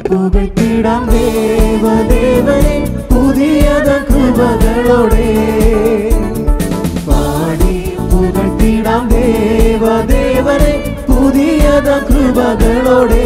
പുകഴ്ത്തിടാം ദേവദേവനെ പുതിയത കൃപകളോടെ പാടി പുകഴ്ത്തിടാം ദേവദേവനെ പുതിയത കൃപകളോടെ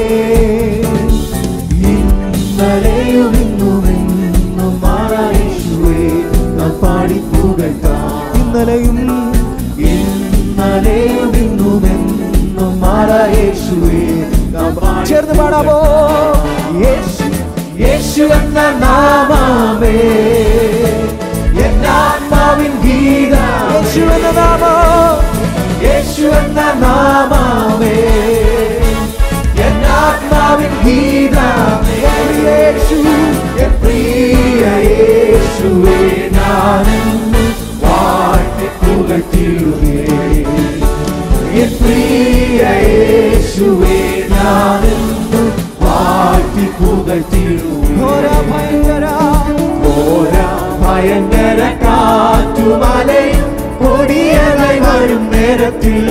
ഇന്നലെയും ഇന്നുമെന്നും മാറായേശുവേ നാം പാടി പുകഴ്ത്താം ഇന്നലെയും ഇന്നലെയും ഇന്നുമെന്നും മാറായേശുവേ നാം പാടി ചേർന്ന് പാടാമോ യേശു യേശു എന്ന നാമമേ എന്നാത്മാവിൻ ഗീത യേശു എന്ന നാമം യേശു എന്ന നാമമേ എന്നാത്മാവിൻ ഗീത യേശു എൻ പ്രിയ യേശുവേ ഞാനെന്ന് വാഴ്ത്തി പുകഴ്ത്തിടുകേ എൻ പ്രിയ യേശുവേ ഞാനെന്ന് വാഴ്ത്തി പുകഴ്ത്തിടുകേ ഘോര ഭയങ്കര ഘോര ഭയങ്കര കാറ്റുമലയും കൊടിയതായി വരും നേരത്തിൽ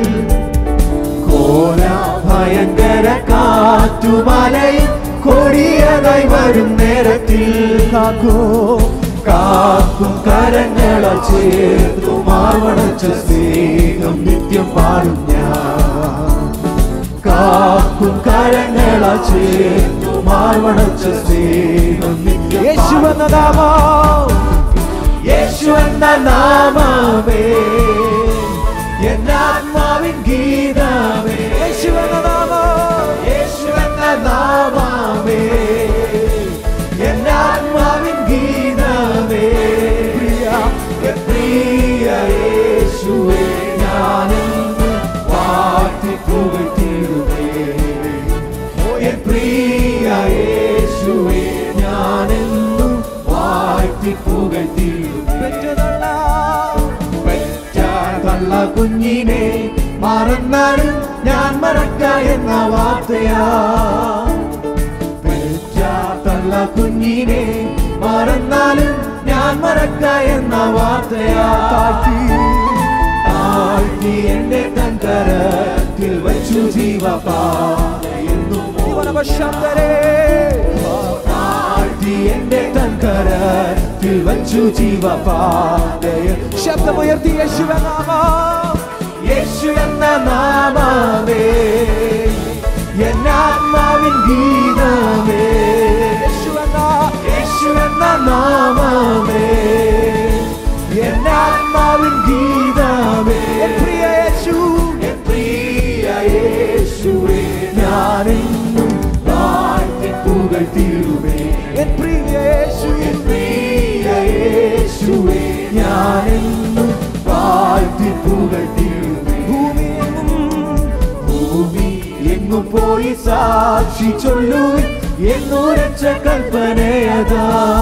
ഘോര ഭയങ്കര കാറ്റുമലയും കൊടിയതായി വരും നേരത്തിൽ കാക്കോ കാക്കും കരങ്ങളെ ചേർത്തു മാർവണച്ച സ്നേഹം നിത്യം പാടും ഞാൻ കാക്കും കരങ്ങളെ ചേർത്തു മാർവണച്ച സ്നേഹം നിത്യം യേശു എന്ന നാമം യേശു എന്ന നാമമേ എന്നാത്മാവിൻ ഗീതമേ യേശു എന്ന നാമം യേശു എന്ന നാമമേ എന്നാത്മാവിൻ ഗീതമേ പ്രിയ പ്രിയ യേശുവേ ഞാനെന്ന് വാഴ്ത്തി പുകഴ്ത്തിടുമേ എൻ പ്രിയ യേശുവേ ഞാനെന്നും വാഴ്ത്തി പുകഴ്ത്തിടുമേ പെറ്റതള്ള പെറ്റ തള്ള കുഞ്ഞിനെ മറന്നാലും ഞാൻ മറക്ക എന്ന വാർത്തയാ പെറ്റ തള്ള കുഞ്ഞിനെ മറന്നാലും ഞാൻ മറക്ക എന്ന വാർത്തയാ താഴ്ത്തി താഴ്ത്തി എന്റെ തങ്കരത്തിൽ വച്ചു ജീവപാതയെന്നും ജീവനവശന്തരേ താഴ്ത്തി എന്റെ തങ്കരത്തിൽ വച്ചു ജീവപാതയ ശബ്ദമുയർത്തി യേശു എന്ന നാമം യേശു എന്ന നാമമേ എന്നാത്മാവിൻ ഗീതമേ യേശു എന്ന യേശു എന്ന നാമമേ എന്നാത്മാവിൻ ഗീതമേ എൻ പ്രിയ യേശു എൻ പ്രിയ യേശുവേ ഞാനെന്നും വാഴ്ത്തി പുകഴ്ത്തിടുമേ എൻ പ്രിയ യേശു എൻ പ്രിയ യേശുവേ ഞാനെന്നും വാഴ്ത്തി പുകഴ്ത്തിടുമേ ഭൂമിയെങ്ങും ഭൂമി എങ്ങും പോയി സാക്ഷി ചൊല്ലുവിൻ എന്നുരച്ച കൽപ്പനയതാ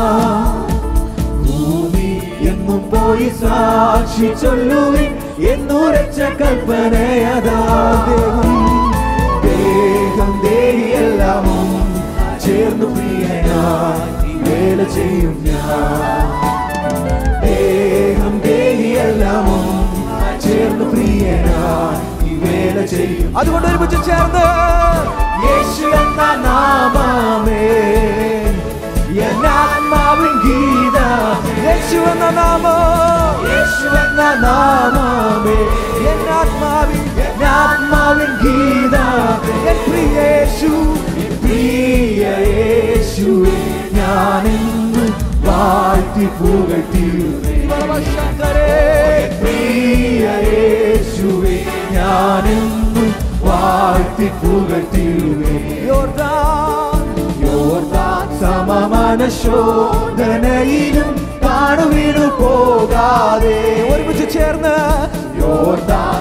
ഭൂമി എങ്ങും പോയി സാക്ഷി ചൊല്ലുവിൻ എന്നുരച്ച കൽപ്പനയതാ ദേഹം ദേഹം ദേഹിയെല്ലാമും ചേർന്നു പ്രിയനായി വേല ചെയ്യും ഞാൻ ദേഹം ദേഹിയെല്ലാമും ചേർന്ന് പ്രിയനായി വേല ചെയ്യും അതുകൊണ്ട് ഒരുമിച്ച് ചേർന്ന് യേശു എന്ന നാമമേ എന്നാത്മാവിൻ ഗീത യേശു എന്ന നാമം യേശു എന്ന നാമമേ എന്നാത്മാവിൻ എന്നാത്മാവിൻ ഗീത എൻ പ്രിയ യേശു പ്രിയ യേശുവേ ഞാനെന്നും വാഴ്ത്തി പുകഴ്ത്തിയുമേ ജീവനവശന്തരേ പ്രിയ യേശുവേ ഞാനെന്നും വാഴ്ത്തി പുകഴ്ത്തിയുമേ യോർദാൻ യോർദാൻ സമമനശോധനയിലും കാണുവീണു പോകാതെ ഒരുമിച്ച് ചേർന്ന് യോർദാൻ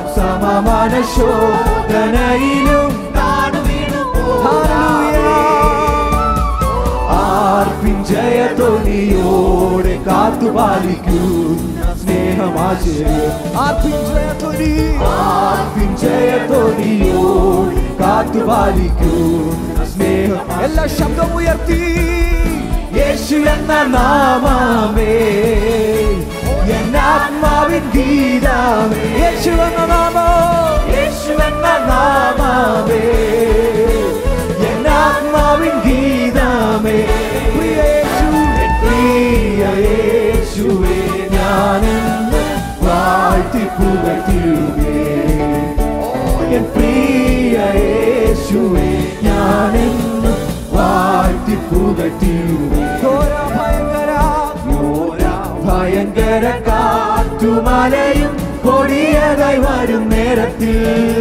സമമനശോധനയിലും കാണുവീണു പോകാതെ ആർപ്പിൻ ജയത്തൊലിയോടെ കാത്തുപാലിക്കുന്ന സ്നേഹമാശയം ആർപ്പിഞ്ചയത്തൊലി ആർപ്പിൻ ജയത്തൊലിയോടെ കാത്തുപാലിക്കുന്ന സ്നേഹം എല്ലാ ശബ്ദം ഉയർത്തി യേശു എന്ന നാമമേ എന്നാത്മാവിൻ ഗീതമേ യേശു എന്ന നാമം യേശു എന്ന നാമമേ എന്നാത്മാവിൻ ഗീത യേശുവേ ഞാനെന്നും വാഴ്ത്തി പുകഴ്ത്തിടുവേ ഘോര ഭയങ്കര ഘോര ഭയങ്കര കാറ്റുമലയും കൊടിയതായി വരും നേരത്തിൽ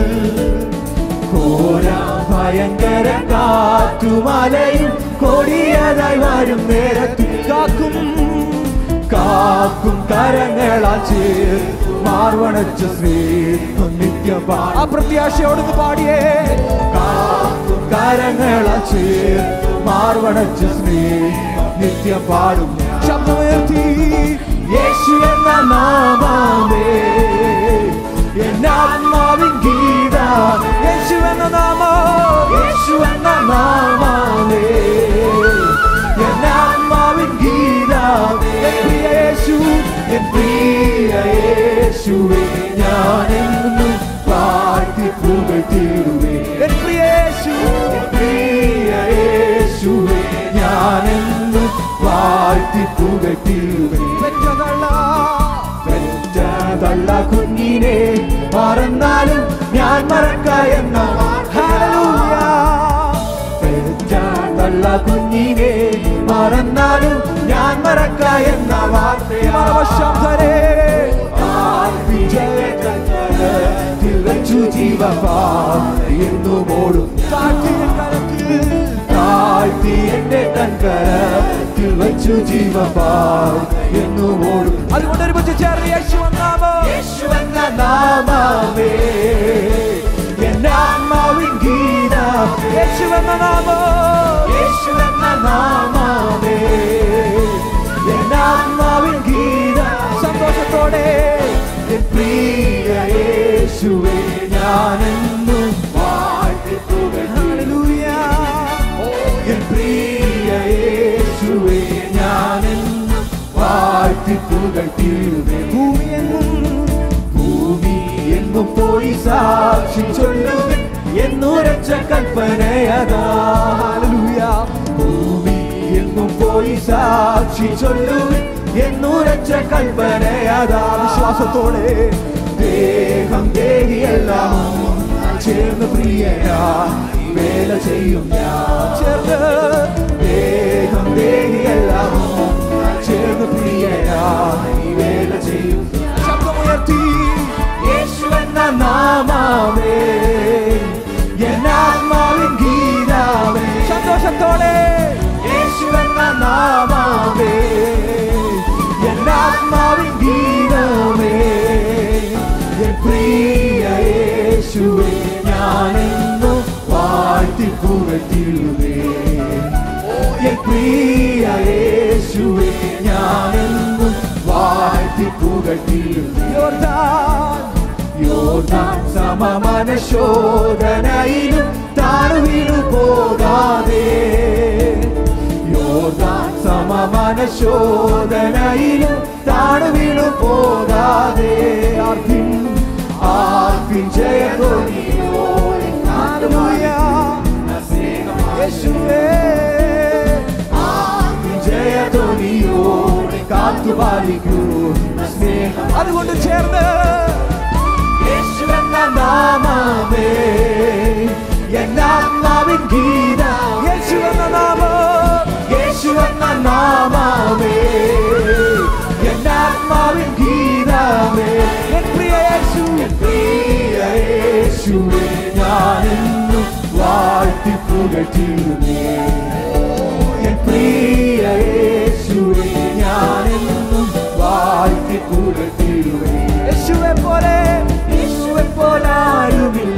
ഘോര ഭയങ്കര കാറ്റുമലയും കൊടിയതായി വരും നേരത്തിൽ കാക്കും കാക്കും കരങ്ങളാ ചേർ മാർവണച്ച സ്നേഹം നിത്യം ആ പ്രത്യാശയോടൊന്ന് പാടിയേ കാക്കും കരങ്ങളാ ചേർ മാർവണച്ച സ്നേഹം നിത്യം പാടും ശബ്ദമുയർത്തി യേശു എന്ന നാമമേ എന്നാത്മാവിൻ ഗീത യേശു എന്ന നാമം യേശു എന്ന നാമമേ എന്നാത്മാവിൻ ഗീത എൻ പ്രിയ യേശു എൻ പ്രിയ യേശുവേ ഞാനെന്നും പാട്ടി പുകഴ്ത്തിടുവേ എൻ പ്രിയ യേശു എൻ പ്രിയ യേശുവേ ഞാനെന്നും പാട്ടി പുകഴ്ത്തിടുവേ പെറ്റതള്ള പെറ്റതള്ള കുഞ്ഞിനെ മറന്നാലും ഞാൻ മറക്ക എന്ന ഹല്ലേലൂയ പെറ്റതള്ള കുഞ്ഞിനെ മറന്നാലും ഞാൻ മറക്ക എന്ന മറവശംധരേ വാർത്തച്ചു ജീവപാ എന്നു മോടും കാറ്റിൻ കരത്തിൽ താഴ്ത്തി എന്റെ തൻകരത്തിൽ വച്ചു ജീവപാ എന്നു മോടും അതുകൊണ്ട് ഒരുമിച്ച് ചേർന്ന് യേശു എന്ന നാമം യേശു എന്ന നാമമേ എന്നാത്മാവിൻ ഗീത യേശു എന്ന നാമം യേശു എന്ന നാമമേ എന്നാത്മാവിൻ ഗീത സന്തോഷത്തോടെ എൻ പ്രിയ യേശുവേ ഞാനെന്നും വാഴ്ത്തി പുകഴ്ത്തി ഹല്ലേലൂയ എൻ പ്രിയ യേശുവേ ഞാനെന്നും വാഴ്ത്തി പുകഴ്ത്തിടുവേ ഭൂമിയെങ്ങും ഭൂമി എങ്ങും പോയി സാക്ഷി ചൊല്ലുവൻ എന്നുരച്ച കൽപ്പനയതാ ഹല്ലേലൂയ ഭൂമി എങ്ങും പോയി സാക്ഷി ചൊല്ലുവൻ എന്നുരച്ച കൽപ്പനയതാ വിശ്വാസത്തോടെ ദേഹം ദേഹിയെല്ലാം ചേർന്ന് പ്രിയനാ വേല ചെയ്യും ഞാൻ ചേർന്ന് ദേഹം ദേഹിയെല്ലാം ചേർന്ന് പ്രിയനാ വേല ചെയ്യും ശബ്ദമുയർത്തി യേശു എന്ന നാമമേ എന്നാത്മാവിൻ ഗീതാവേ സന്തോഷത്തോടെ യേശു എന്ന നാമമേ എന്നാത്മാവിൻ ഗീതമേ എൻ പ്രിയ യേശുവേ ഞാനെന്നും വാഴ്ത്തി പുകഴ്ത്തിടുവേ എൻ പ്രിയ യേശുവേ ഞാനെന്നും വാഴ്ത്തി പുകഴ്ത്തിടുവേ യോർദാൻ യോർദാൻ സമമന ശോധനയിലും താണു വീണു പോകാതെ യോർദാൻ സമമന ശോധനയിലും താണു വീണു പോകാതെ ആർപ്പിൻ ആർപ്പിൻ ജയധ്വനിയോടെ ഹല്ലേലൂയ യേശുവേ ആർപ്പിൻ ജയധ്വനിയോടെ കാത്തുപാലിക്കൂ സ്നേഹം അതുകൊണ്ട് ചേർന്ന് യേശു എന്ന നാമമേ എന്നാത്മാവിൻ ഗീത യേശു എന്ന നാമം യേശു എന്ന നാമമേ എന്നാത്മാവിൻ ഗീതമേ എൻ പ്രിയ യേശു പ്രിയ യേശുവേ ഞാനെന്നും വാഴ്ത്തി പുകഴ്ത്തിടുന്നേ എൻ പ്രിയ യേശുവേ ഞാനെന്നും വാഴ്ത്തി പുകഴ്ത്തിടുന്നേ യേശുവെ പോലെ യേശുവെ പോലാരുമില്ല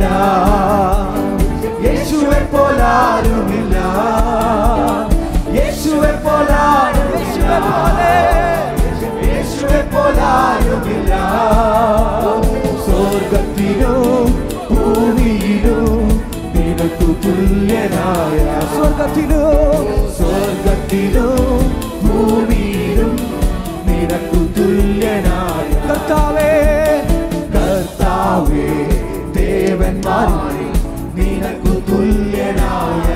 യേശുവെ പോലാരുമില്ല യേശുവെ പോലാരുമില്ല യേശുവെ പോലാരുമില്ല സ്വർഗത്തിലും ഭൂമിയിലും നിനക്കു തുല്യനായ സ്വർഗത്തിലും സ്വർഗത്തിലും ഭൂമിയിലും നിനക്കു തുല്യനായ കർത്താവേ കർത്താവേ ദേവന്മാരെ നിനക്കു തുല്യനായ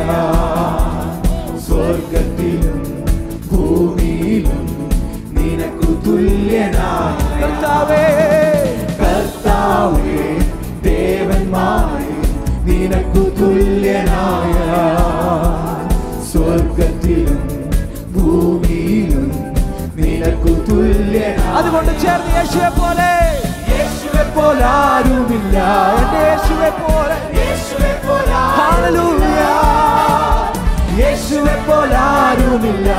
സ്വർഗത്തിലും ഭൂമിയിലും നിനക്കു തുല്യനായ കർത്താവേ കർത്താവേ ദേവന്മാരെ നിനക്കു തുല്യ തുല്യനായ സ്വർഗത്തിലും ഭൂമിയിലും നിനക്കു തുല്യനായ അതുകൊണ്ട് ചേർന്ന് യേശുവെ പോലെ യേശുവെ പോലാരുമില്ല എന്റെ യേശുവെ പോലെ യേശുവെ ഹല്ലേലൂയ യേശുവെ പോലാരുമില്ല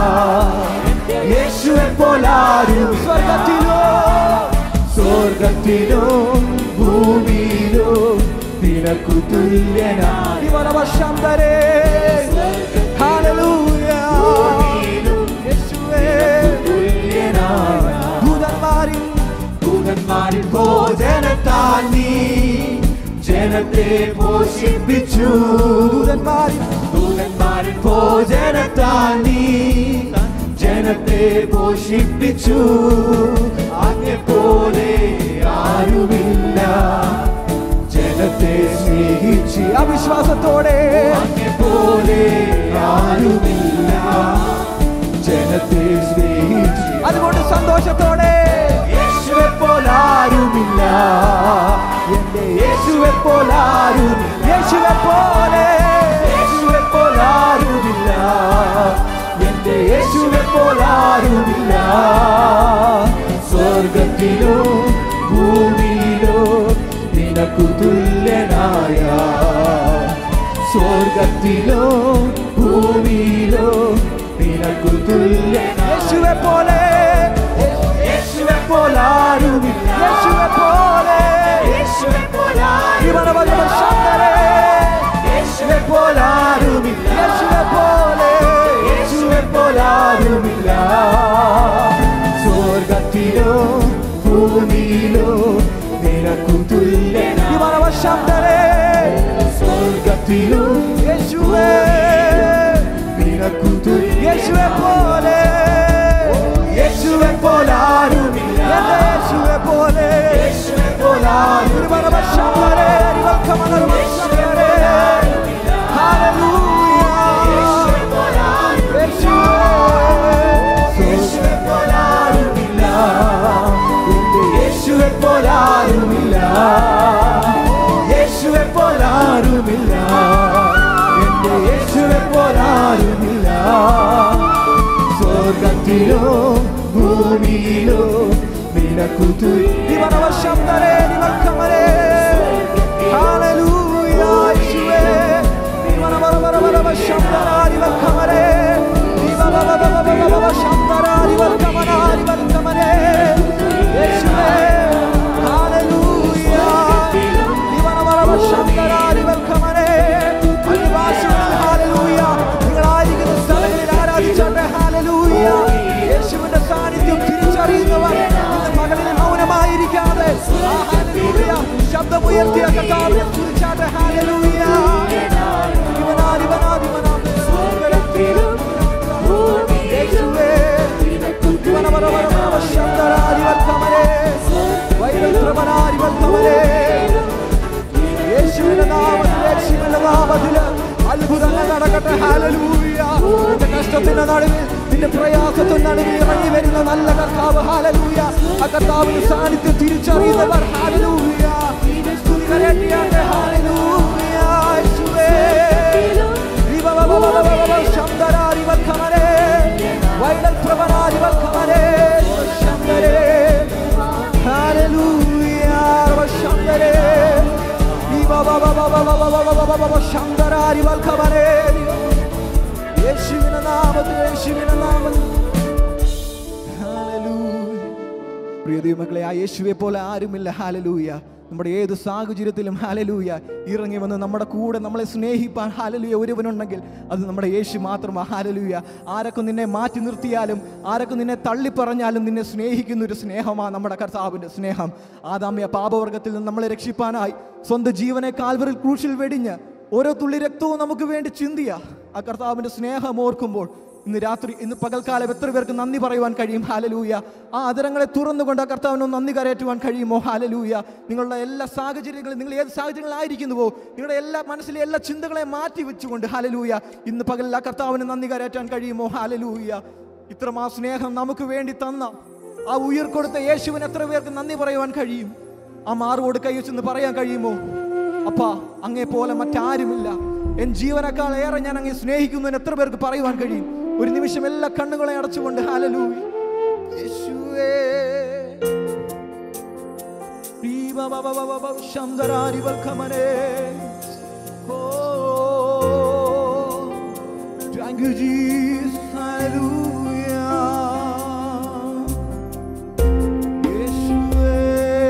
യേശുവെ പോലാരുമില്ല സ്വർഗത്തിലോ സ്വർഗത്തിലും ഭൂമിയിലും നിനക്കു തുല്യനായ ദിവനവശന്തരേ ഹല്ലേലൂയ യേശുവേ തുല്യനായ ദൂതന്മാരിൽ ദൂതന്മാരിൽ ഭോജനത്താൽ നീ ജനത്തെ പോഷിപ്പിച്ചു ദൂതന്മാരിൽ ദൂതന്മാരിൽ ഭോജനത്താൽ നീ ജനത്തെ പോഷിപ്പിച്ചു അങ്ങെ പോലെ ആരുമില്ല ജനത്തെ സ്നേഹിച്ച് അവിശ്വാസത്തോടെ അങ്ങെ പോലെ ആരുമില്ല ജനത്തെ സ്നേഹിച്ച് അതുകൊണ്ട് സന്തോഷത്തോടെ യേശുവെ പോലാരുമില്ല എന്റെ യേശുവെ പോലാരുമില്ല യേശുവെ പോലെ യേശുവെ പോലാരുമില്ല എന്റെ യേശുവെ പോലാരുമില്ല സ്വർഗത്തിലോ ഭൂമിയിലോ നിനക്കു തുല്യനായ സ്വർഗത്തിലോ ഭൂമിയിലോ നിനക്കു തുല്യനായ യേശുവെ പോലെ യേശുവെ പോലാരുമില്ല യേശുവെ പോലെ യേശുവെ പോലാരുമില്ല ദിവനവശന്തരേ യേശുവെ പോലാരുമില്ല യേശുവെ പോലെ യേശുവെ പോലാരുമില്ല സ്വർഗത്തിലോ ഭൂമിയിലോ നിനക്കു തുല്യനായ ദിവനവശന്തരേ സ്വർഗത്തിലോ യേശുവേ നിനക്കു തുല്യ യേശുവെ പോലെ യേശുവെ പോലാരുമില്ല എന്റെ യേശുവെ പോലെ യേശുവെ പോലാരുമില്ല ദിവനവശന്തരേ ദിവൽക്കമനവശന്തരേ ഹല്ലേലൂയ യേശുവെ പോലാരുമില്ല എന്റെ യേശുവെ പോലാരുമില്ല യേശുവെ പോലാരുമില്ല എന്റെ യേശുവെ പോലാരുമില്ല സ്വർഗത്തിലോ ഭൂമിയിലോ നിനക്കു തുല്യ ദിവനവശന്തരേ ദിവൽക്കമനേ ഹല്ലേലൂയ യേശുവേ ദിവനവരവരവശന്തരാ ദിവൽക്കമനേ ദിവനവരവരവശന്തരാ ദിവൽക്കമനാ ദിവൽക്കമനേ യേശുവേ ഹല്ലേലൂയ ദിവനവരവശന്തരാ ദിവൽക്കമനേ അനിവാസികൾ ഹല്ലേലൂയ നിങ്ങളായിരിക്കുന്ന സ്ഥലങ്ങളിൽ ആരാധിച്ചോട്ടെ ഹല്ലേലൂയ യേശുവിന്റെ സാന്നിധ്യം തിരിച്ചറിയുന്നവർ ഇന്ന് മകളിൽ മൗനമായിരിക്കാതെ ആ ഹല്ലേലൂയ ശബ്ദമുയർത്തിയ കർത്താവിനെ സ്തുതിച്ചാട്ടെ ഹല്ലേലൂയ ദിവനാ ദിവനാ ദിവനാ യേശുവേ ദിവനവരവരവ ശബ്ദരാരിവൽക്കമരേ വൈരൽപ്രഭനാരിവൽക്കമരേ യേശുവിന്റെ നാമത്തിൽ യേശുവിന്റെ നാമത്തിൽ അത്ഭുതങ്ങൾ നടക്കട്ടെ ഹാലലൂയ നിന്റെ കഷ്ടത്തിന്റെ നടുവിൽ നിന്റെ പ്രയാസത്തിന്റെ നടുവിൽ ഇറങ്ങി വരുന്ന നല്ല കർത്താവ് ഹാലലൂയ ആ കർത്താവിന്റെ സാന്നിധ്യം തിരിച്ചറിയുന്നവർ ഹാലലൂയ സ്തുതി കരയട്ടിയാട്ടെ ഹാലലൂയ യേശുവേ ശബ്ദരാരിവൽക്കമരേ വൈരൽപ്രഭനാരിവൽക്കമരേ ശബ്ദരേ ഹാലലൂയ ശബ്ദരേ ശബ്ദരാരിവൽക്കമരേ യേശുവിന്റെ നാമത്തിൽ യേശുവിന്റെ നാമത്തിൽ ഹല്ലേലൂയ. പ്രിയ ദൈവമക്കളെ ആ യേശുവെ പോലെ ആരുമില്ല ഹാലലൂയ നമ്മുടെ ഏത് സാഹചര്യത്തിലും ഹാലലൂയ ഇറങ്ങി വന്ന് നമ്മുടെ കൂടെ നമ്മളെ സ്നേഹിപ്പാൻ ഹാലലൂയ ഒരുവനുണ്ടെങ്കിൽ അത് നമ്മുടെ യേശു മാത്രമാണ് ഹാലലൂയ ആരൊക്കെ നിന്നെ മാറ്റി നിർത്തിയാലും ആരൊക്കെ നിന്നെ തള്ളിപ്പറഞ്ഞാലും നിന്നെ സ്നേഹിക്കുന്ന ഒരു സ്നേഹമാണ് നമ്മുടെ കർത്താവിൻ്റെ സ്നേഹം ആദാമ്യ പാപവർഗത്തിൽ നിന്ന് നമ്മളെ രക്ഷിപ്പാനായി സ്വന്തം ജീവനെ കാൽവറിൽ ക്രൂശിൽ വെടിഞ്ഞ് ഓരോ തുള്ളി രക്തവും നമുക്ക് വേണ്ടി ചിന്തിയ ആ കർത്താവിൻ്റെ സ്നേഹം ഓർക്കുമ്പോൾ ഇന്ന് രാത്രി ഇന്ന് പകൽക്കാലം എത്ര പേർക്ക് നന്ദി പറയുവാൻ കഴിയും ഹാലലൂയ ആ അതരങ്ങളെ തുറന്നുകൊണ്ട് ആ കർത്താവിനോ നന്ദി കരയറ്റുവാൻ കഴിയുമോ ഹാലലൂയ നിങ്ങളുടെ എല്ലാ സാഹചര്യങ്ങളും നിങ്ങൾ ഏത് സാഹചര്യങ്ങളായിരിക്കുന്നുവോ നിങ്ങളുടെ എല്ലാ മനസ്സിലെ എല്ലാ ചിന്തകളെ മാറ്റി വെച്ചുകൊണ്ട് ഹാലലൂയ ഇന്ന് പകലിൽ ആ കർത്താവിന് നന്ദി കരയറ്റാൻ കഴിയുമോ ഹാലലൂയ ഇത്രമാ സ്നേഹം നമുക്ക് വേണ്ടി തന്ന ആ ഉയർ കൊടുത്ത യേശുവിന് എത്ര പേർക്ക് നന്ദി പറയുവാൻ കഴിയും ആ മാറോട് കൈ വെച്ചെന്ന് പറയാൻ കഴിയുമോ അപ്പാ അങ്ങേ പോലെ മറ്റാരുമില്ല എൻ ജീവനേക്കാൾ ഏറെ ഞാൻ അങ്ങ് സ്നേഹിക്കുന്നു എന്ന് എത്ര പേർക്ക് പറയുവാൻ കഴിയും ഒരു നിമിഷം എല്ലാ കണ്ണുകളെ അടച്ചുകൊണ്ട് ഹാലലൂയ യേശുവേ Thank you, Jesus. Hallelujah. യേശുവേ.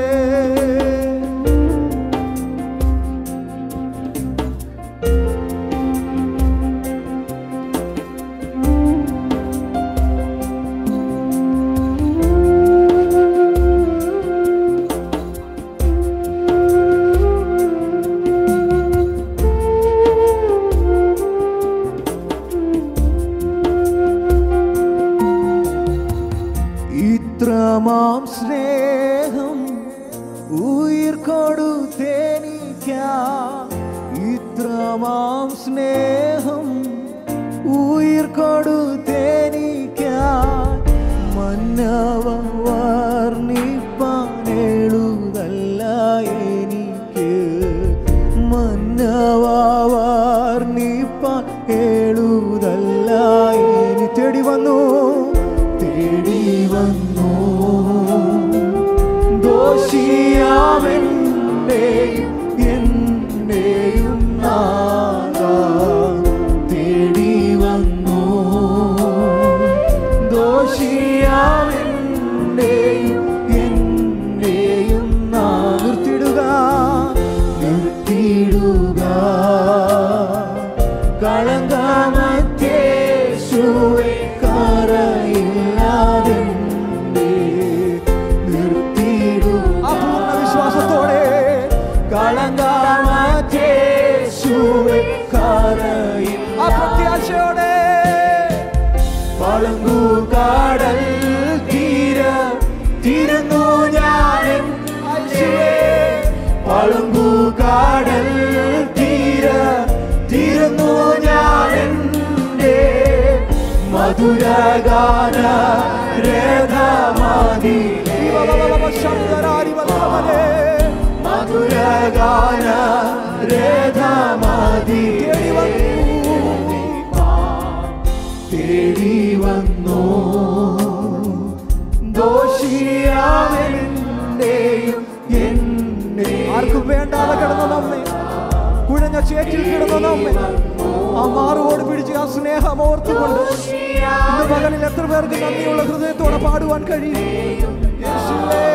ഇത്രമാം സ്നേഹം ഉയിർ കൊടുത്തേനിക്ക ഇത്രമാം സ്നേഹം ഉയിർ കൊടുത്തേനിക്ക മന്നവ വർണ്ണിപ്പാൻ എഴുതല്ല എനിക്ക് മന്നവ വർണ്ണിപ്പാൻ എഴുതല്ല ഇനി തേടി വന്നു തേടി വന്നു ദോഷിയാമെന്നെയും എന്നെയും നാഥ തേടി വന്നു ദോഷിയാമെന്നെയും എന്നെയും നാ നിർത്തിടുക നിർത്തിടുക കളങ്കമത്തേശുവെ കരയില്ലാതെ നിർത്തിയിടുക അപൂർണ വിശ്വാസത്തോടെ കളങ്കമത്തേശുവെ കരയിൽ ആ പ്രത്യാശയോടെ പളങ്കു കാടൽ തീര തിരുന്നു ഞാൻ പളങ്കു കാടൽ തീര തിരുന്നു ഞാൻ മധുരഗാന രഥമാതി മധുരഗാന രഥമാതി തേടി വന്നു ദോഷിയാമെന്നെയും എന്നെ ആർക്കും വേണ്ടാതെ കിടന്ന നമ്മെ കുഴഞ്ഞ ചേറ്റിൽ കിടന്ന നമ്മെ ആ മാറുകോട് പിടിച്ച് ആ സ്നേഹം ഓർത്തുകൊണ്ട് ഇന്ന് പകലിൽ എത്ര പേർക്ക് നന്ദിയുള്ള ഹൃദയത്തോടെ പാടുവാൻ കഴിയും യേശുവേ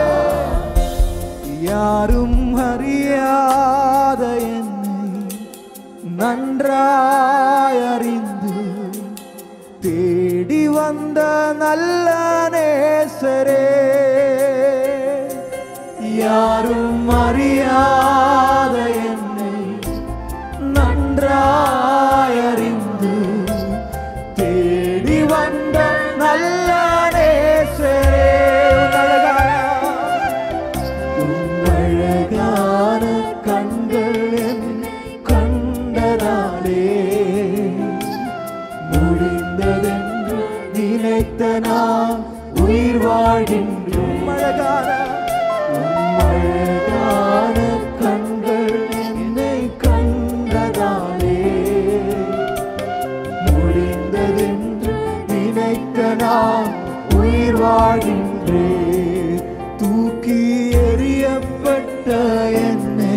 யாரும் அறியாத என்னை நன்றாய் அறிந்து தேடி வந்த நல்ல நேசரே யாரும் அறியாத என்னை நன்றாய் அறிந்து தேடி வந்த நல்ல நேசரே அழகான கண்கள் என்னை கண்டதாலே முடிந்ததென்று நினைத்த நான் உயிர் வாழ்கின்றோம் அழகான அழகான கண்கள் என்னை கண்டதாலே முடிந்ததென்று நினைத்த நான் உயிர் வாழ்கின்றேன் தூக்கி எறியப்பட்ட என்னை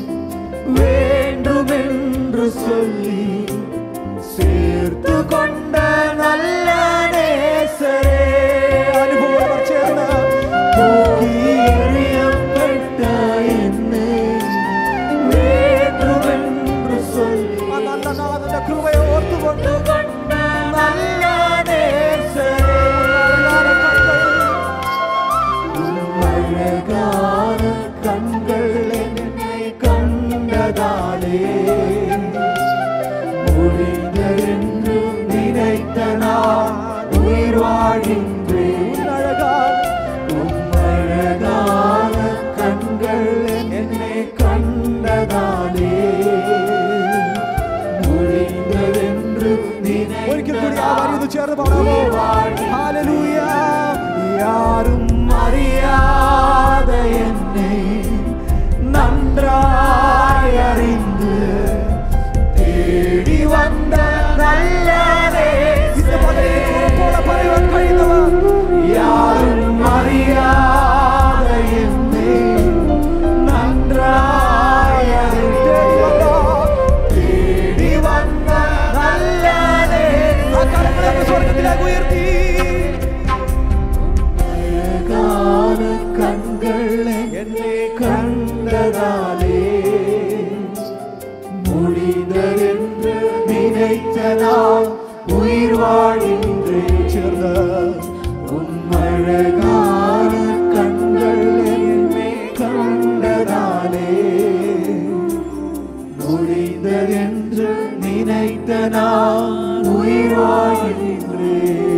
வேண்டுமென்று சொல்லி சேர்த்து கொண்ட நல்ல நேசரே അനുഭവം ചേർന്ന് തൂക്കി എറിയപ്പെട്ട എന്നെ വേണ്ടുമെன்று சொல்லி ആ നല്ല നാഥന്റെ കൃപയെ ഓർത്തുകൊണ്ട് നല്ല നേസരേ അഴകാന കண்கள் എന്നെ കണ്ടതാലേ முடிந்தென்று நினைத்த நான் உயிர் வாழ்கின்றேன் அழகான அழகான கண்கள் என்னை കണ്ടതാലേ முடிந்ததென்று ഒരിക്കൽ കൂടി ആ വരി ഒന്ന് ചേർന്ന് പാടാമോ ഹല്ലേലൂയ யாரும் அறியாத என்னை நன்றாய் அறிந்து വന്ന നല്ല ഇന്ന് പകലിൽ ഉറപ്പോടെ പറയുവാൻ കഴിയുന്നവർ யாரும் அறியாத என்னை நன்றாய் தேடி வந்த நல்ல ആ കരങ്ങളെ അങ്ങ് സ്വർഗ്ഗത്തിലേക്ക് ഉയർത്തി നേരാന കண்கள் എന്നെ കണ്ടതാലേ முடிந்ததென்று நினைத்த நான் உயிர் வாழ்கின்றேன் ചേർന്ന് உம்மழகான கண்கள் என்னை கண்டதாலே முடிந்ததென்று நினைத்த நான் உயிர் வாழ்கின்றேன்